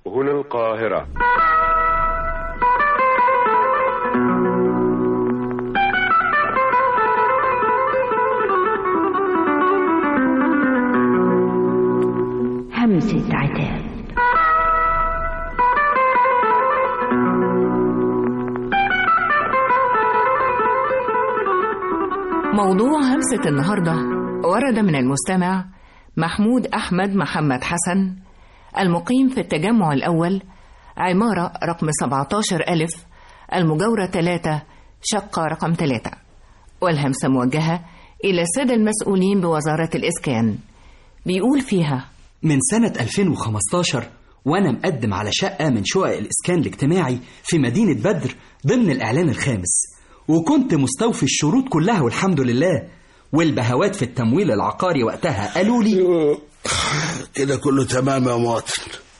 هنا القاهرة همسة عتاب موضوع همسة النهاردة ورد من المستمع محمود أحمد محمد حسن المقيم في التجمع الأول عمارة رقم 17 ألف المجاورة 3 شقة رقم 3 والهمسة موجهة إلى السادة المسؤولين بوزارة الإسكان بيقول فيها من سنة 2015 وأنا مقدم على شقة من شقق الإسكان الاجتماعي في مدينة بدر ضمن الإعلان الخامس وكنت مستوفي الشروط كلها والحمد لله والبهوات في التمويل العقاري وقتها قالوا لي كده كله تمام يا مواطن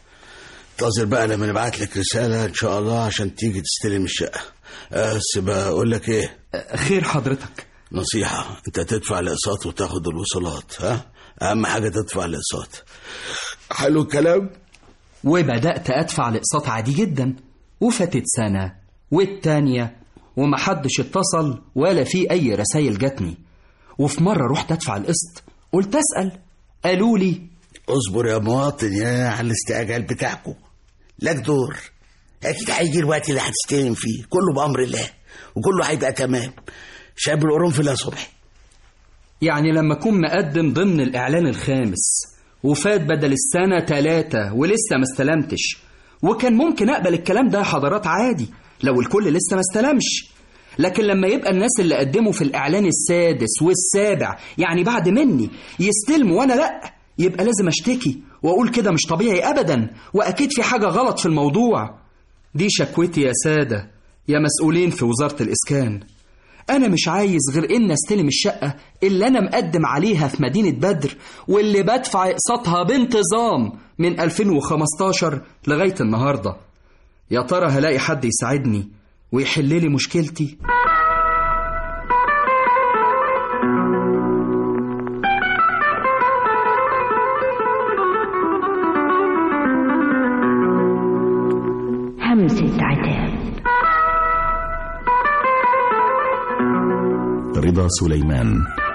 انتظر بقى لما نبعت لك رسالة إن شاء الله عشان تيجي تستلم الشقة آه، بس بقول لك إيه خير حضرتك نصيحة أنت تدفع الأقساط وتاخد الوصولات ها أهم حاجة تدفع الأقساط حلو الكلام وبدأت أدفع الأقساط عادي جدا وفاتت سنة والتانية ومحدش اتصل ولا في أي رسايل جاتني وفي مرة رحت أدفع القسط قلت أسأل قالوا لي اصبر يا مواطن يا على الاستعجال بتاعكم لك دور أكيد هيجي الوقت اللي هتستلم فيه كله بأمر الله وكله هيبقى تمام شاب القرنفل يا صبحي يعني لما أكون مقدم ضمن الإعلان الخامس وفات بدل السنة تلاتة ولسه ما استلمتش وكان ممكن أقبل الكلام ده يا حضرات عادي لو الكل لسه ما استلمش لكن لما يبقى الناس اللي قدموا في الإعلان السادس والسابع يعني بعد مني يستلموا وأنا لأ يبقى لازم أشتكي وأقول كده مش طبيعي أبدا وأكيد في حاجة غلط في الموضوع دي شكوتي يا سادة يا مسؤولين في وزارة الإسكان أنا مش عايز غير إن أستلم الشقة اللي أنا مقدم عليها في مدينة بدر واللي بدفع أقساطها بانتظام من 2015 لغاية النهاردة يا ترى هلاقي حد يساعدني ويحل لي مشكلتي همسة عتاب رضا سليمان